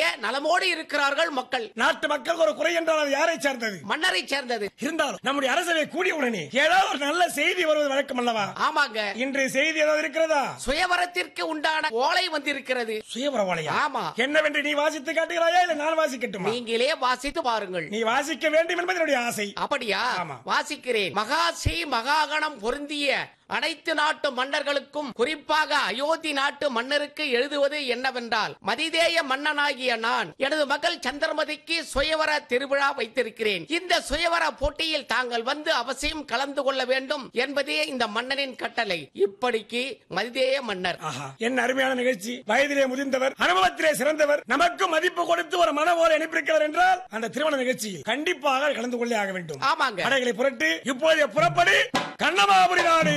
நலமோடு இருக்கிறார்கள் மக்கள் நாட்டு மக்களுக்கு ஒரு குறை என்றால் அது யாரை சார்ந்தது மன்னரை சேர்ந்தது இருந்தாலும் நம்முடைய அரசவை கூடிய உடனே ஏதாவது ஒரு நல்ல செய்தி வருவது வழக்கம் அல்லவா ஆமாங்க இன்று செய்தி ஏதாவது இருக்கிறதா சுயவரத்திற்கு உண்டான ஓலை வந்திருக்கிறது சுயபரவாளையா ஆமா. என்னவென்று நீ வாசித்து காட்டுகிறாயா இல்ல நான் வாசிக்கட்டுமா நீங்களே வாசித்து பாருங்கள் நீ வாசிக்க வேண்டும் என்பது என்னுடைய ஆசை அப்படியா ஆமா. வாசிக்கிறேன் மகாஸ்ரீ மகாகணம் பொருந்திய அனைத்து நாட்டு மன்னர்களுக்கும் குறிப்பாக அயோத்தி நாட்டு மன்னருக்கு எழுதுவது என்னவென்றால் மதிதேய மன்னனாகிய நான் எனது மகள் சந்திரமதிக்கு சுயவர திருவிழா வைத்திருக்கிறேன் இந்த சுயவர போட்டியில் தாங்கள் வந்து அவசியம் கலந்து கொள்ள வேண்டும் என்பதே இந்த மன்னனின் கட்டளை இப்படிக்கு மதிதேய மன்னர் ஆஹா என்ன அருமையான நிகழ்ச்சி வயதிலே முதிர்ந்தவர் அனுபவத்திலே சிறந்தவர் நமக்கு மதிப்பு கொடுத்து ஒரு மன ஓலை அனுப்பியிருக்கிறார் என்றால் அந்த திருமண நிகழ்ச்சியில் கண்டிப்பாக கலந்து கொள்ளே ஆக வேண்டும் ஆமாங்க அடைகளை புரட்டு இப்போதைய புறப்படி கண்ணமாபுரி நாடு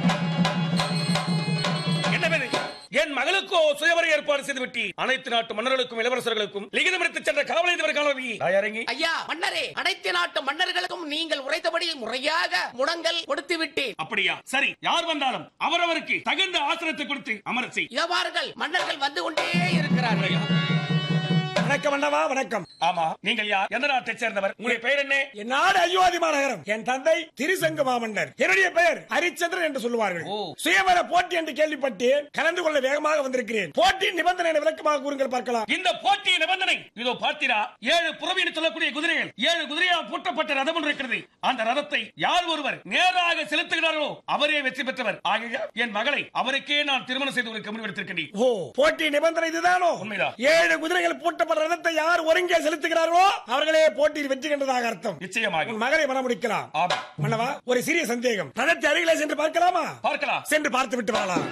என்னவெது என் மகளுக்கோ சுயவர ஏற்பாடு செய்து விட்டி அனைத்து நாட்டு மன்னர்களுக்கும் இளவரசர்களுக்கும் லிகிதம் எடுத்துச் சென்ற காவலை காணவி தயாரங்கி ஐயா மன்னரே அனைத்து நாட்டு மன்னர்களுக்கும் நீங்கள் உரைத்தபடி முறையாக முடங்கல் கொடுத்து விட்டேன் அப்படியா சரி யார் வந்தாலும் அவரவருக்கு தகுந்த ஆசனத்தை கொடுத்து அமர செய் இதவார்கள் மன்னர்கள் வந்து கொண்டே இருக்கிறார்கள் வணக்கம் அண்ணவா வணக்கம் ஆமா நீங்கள் யார் எந்த நாட்டைச் சேர்ந்தவர் உங்களுடைய பெயர் என்ன என் நாடு அயோத்தி மாநகரம் என் தந்தை திருசங்கு மாமன்னர் என்னுடைய பெயர் ஹரிச்சந்திரன் என்று சொல்லுவார்கள் ஓ. சுயவர போட்டி என்று கேள்விப்பட்டேன் கலந்து கொள்ள வேகமாக வந்திருக்கிறேன் போட்டியின் நிபந்தனை விளக்கமாக கூறுங்கள் பார்க்கலாம் இந்த போட்டிய நிபந்தனை இதோ பார்த்தீரா ஏழு புறவி என்று சொல்லக்கூடிய குதிரைகள் ஏழு குதிரையால் பூட்டப்பட்ட ரதம் ஒன்று இருக்கிறது அந்த ரதத்தை யார் ஒருவர் நேராக செலுத்துகிறாரோ அவரே வெற்றி பெற்றவர் ஆகிய என் மகளை அவருக்கே நான் திருமணம் செய்து கொடுக்க முடிவெடுத்திருக்கிறேன் ஓ போட்டி நிபந்தனை இதுதானோ உண்மைதான். ஏழு குதிரைகள் பூட்டப்பட்ட ரதத்தை யார் ஒருங்கே செலுத்துகிறார்களோ அவர்களே போட்டியில் வெற்றி கண்டதாக அர்த்தம் நிச்சயமாக உன் மகளை மனமுடிக்கலாம் ஆமா மன்னவா ஒரு சிறிய சந்தேகம் ரதத்தை அருகிலே சென்று பார்க்கலாமா பார்க்கலாம் சென்று பார்த்து விட்டு வரலாம்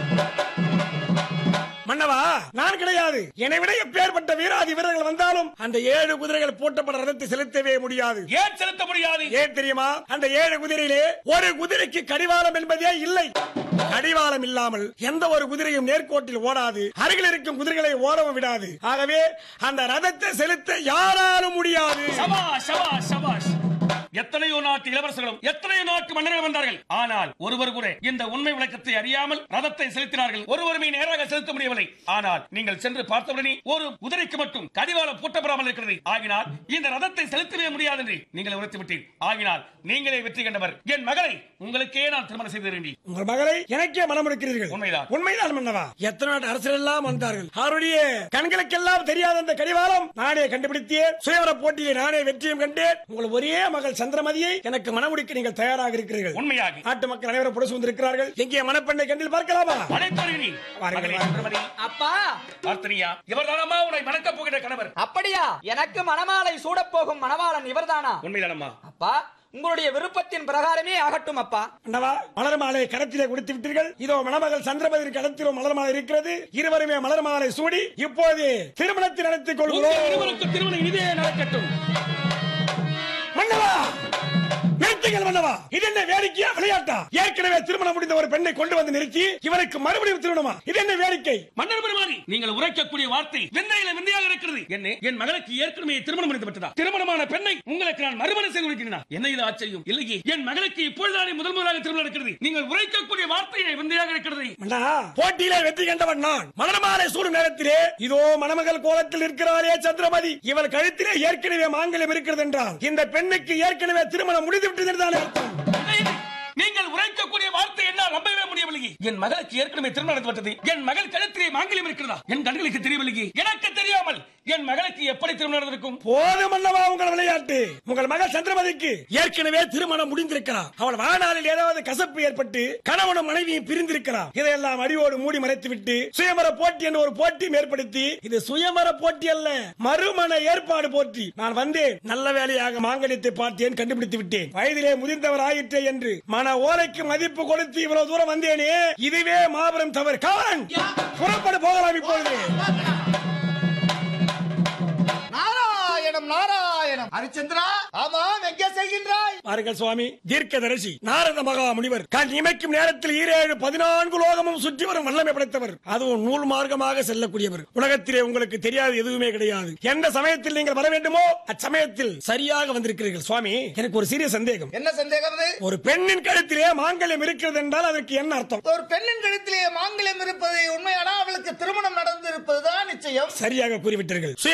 மன்னவா நான் கிடையாது என்னை விட எப்பேற்பட்ட வீராதி வீரர்கள் வந்தாலும் அந்த ஏழு குதிரைகள் பூட்டப்பட்ட ரதத்தை செலுத்தவே முடியாது ஏன் செலுத்த முடியாது ஏன் தெரியுமா அந்த ஏழு குதிரையிலே ஒரு குதிரைக்கு கடிவாளம் என்பதே இல்லை கடிவாளம் இல்லாமல் எந்த ஒரு குதிரையும் நேர்கோட்டில் ஓடாது அருகில் இருக்கும் குதிரைகளை ஓடவும் விடாது ஆகவே அந்த ரதத்தை செலுத்த யாராலும் முடியாது சபாஷ் சபாஷ் சபாஷ் எத்தனையோ நாட்டு இளவரசர்களும் எத்தனையோ நாட்டு மன்னர்கள் வந்தார்கள் ஆனால் ஒருவர் கூட இந்த உண்மை விளக்கத்தை அறியாமல் ரதத்தை செலுத்தினார்கள் ஒருவருமே நேராக செலுத்த முடியவில்லை ஆனால் நீங்கள் சென்று பார்த்தவுடனே ஒரு குதிரைக்கு மட்டும் கடிவாளம் பூட்டப்படாமல் இருக்கிறது ஆகினால் இந்த ரதத்தை செலுத்தவே முடியாது என்று நீங்கள் உரைத்து விட்டீர் ஆகினால் நீங்களே வெற்றி கண்டவர் என் மகளை உங்களுக்கே நான் திருமணம் செய்து தருவேன் உங்கள் மகளை எனக்கே மனம் இருக்கிறீர்கள் உண்மைதான். உண்மைதான் மன்னவா எத்தனை நாட்டு அரசர்கள் எல்லாம் வந்தார்கள் அவருடைய கண்களுக்கெல்லாம் தெரியாத அந்த கடிவாளம் நானே கண்டுபிடித்தேன் சுயவர போட்டியை நானே வெற்றியும் கண்டேன் உங்கள் ஒரே மகள் சந்திரமதியை எனக்கு மனமுடிக்க நீங்கள் தயாராக இருக்கிறீர்கள் உண்மையாக நாட்டு மக்கள் அனைவரும் புடசு வந்திருக்கிறார்கள் எங்கே மணப்பெண்ணை கண்டில் பார்க்கலாமா அனைத்தவர்களே, வாருங்கள், மகளே, வாருங்கள். சந்திரமதி, அப்பா பார்த்தனியா இவர்தானம்மா உன்னை மணக்கப் போகிற கணவர் அப்படியா எனக்கு மணமாலை சூடப் போகும் மணவாளன் இவர்தானா உண்மைதானம்மா அப்பா உங்களுடைய விருப்பத்தின் பிரகாரமே ஆகட்டும் அப்பா அண்ணவா மலர் மாலை கடத்திலே கொடுத்து விட்டீர்கள் இதோ மணமகள் சந்திரமதி கடத்திலும் மலர் மாலை இருக்கிறது இருவருமே மலர் மாலை சூடி இப்போது திருமணத்தை நடத்திக் உங்கள் கொள்கிறோம் இருவருக்கு திருமணம் இனிதே நடக்கட்டும் மன்னவா நிறுத்துங்கள் மன்னவா இது என்ன வேடிக்கையா விளையாட்டா ஏற்கனவே திருமணம் முடிந்த ஒரு பெண்ணை கொண்டு வந்து நிறுத்தி இவருக்கு மறுபடியும் திருமணமா இது என்ன வேடிக்கை மன்னர் பெருமானி நீங்கள் உரைக்கக்கூடிய வார்த்தை விந்தையில விந்தையாக இருக்கிறது என்ன என் மகளுக்கு ஏற்கனவே திருமணம் முடிந்து விட்டதா திருமணமான பெண்ணை உங்களுக்கு நான் மறுமணம் செய்து கொடுக்கிறேன் என்ன இது ஆச்சரியம் இல்லையே என் மகளுக்கு இப்பொழுதானே முதல் முதலாக திருமணம் நடக்கிறது நீங்கள் உரைக்கக்கூடிய வார்த்தையை விந்தையாக இருக்கிறது மன்னா போட்டியிலே வெற்றி கண்டவன் நான் மலர்மாலை சூடும் நேரத்திலே இதோ மணமகள் கோலத்தில் இருக்கிறாரே சந்திரமதி இவள் கழுத்திலே ஏற்கனவே மாங்கல்யம் இருக்கிறது என்றால் இந்த பெண்ணுக்கு ஏற்கனவே திருமணம் முடிந்து விட்டது என்றுதானே அர்த்தம் என்ன இது? நீங்கள் உரைக்கக்கூடிய வார்த்தை என்ன நம்பவே முடியவில்லையே என் மகளுக்கு ஏற்கனவே திருமணம் நடந்து விட்டது என் மகள் கழுத்திலே மாங்கல்யம் இருக்கிறதா என் கண்களுக்கு தெரியவில்லையே எனக்கு தெரியாமல் என் மகளுக்கு எப்படி திருமணம் நடந்திருக்கும் போதும் அல்லவா உங்கள் விளையாட்டு உங்கள் மகள் சந்திரமதிக்கு ஏற்கனவே திருமணம் முடிந்திருக்கிறார் அவள் வாழ்நாளில் ஏதாவது கசப்பு ஏற்பட்டு கணவனும் மனைவியும் பிரிந்திருக்கிறார் இதையெல்லாம் அடியோடு மூடி மறைத்து விட்டு சுயமர போட்டி என்று ஒரு போட்டியும் ஏற்படுத்தி இது சுயமர போட்டி அல்ல மறுமண ஏற்பாடு போட்டி நான் வந்தேன் நல்ல வேலையாக மாங்கல்யத்தை பார்த்தேன் கண்டுபிடித்து விட்டேன் வயதிலே முதிர்ந்தவர் ஆயிற்றே என்று மன ஓலைக்கு மதிப்பு கொடுத்து இவ்வளவு தூரம் வந்தேனே இதுவே மாபெரும் தவறு காவன் புறப்பட போகலாம் இப்பொழுது நாராயணம் நாராயணம் ஹரிச்சந்திரா ஆமாம் எங்கே செல்கின்றாய் பாருங்கள் சுவாமி தீர்க்கதரிசி நாரத மகா முனிவர் கண் இமைக்கும் நேரத்தில் ஈரேழு பதினான்கு லோகமும் சுற்றி வரும் வல்லமை படைத்தவர் அதுவும் நூல் மார்க்கமாக செல்லக்கூடியவர் உலகத்திலே உங்களுக்கு தெரியாது எதுவுமே கிடையாது எந்த சமயத்தில் நீங்கள் வர வேண்டுமோ அச்சமயத்தில் சரியாக வந்திருக்கிறீர்கள் சுவாமி எனக்கு ஒரு சிறிய சந்தேகம் என்ன சந்தேகம் அது ஒரு பெண்ணின் கழுத்திலே மாங்கல்யம் இருக்கிறது என்றால் அதற்கு என்ன அர்த்தம் ஒரு பெண்ணின் கழுத்திலே மாங்கல்யம் இருப்பது உண்மையானா அவளுக்கு திருமணம் நடந்து இருப்பதுதான் நிச்சயம் சரியாக கூறிவிட்டீர்கள்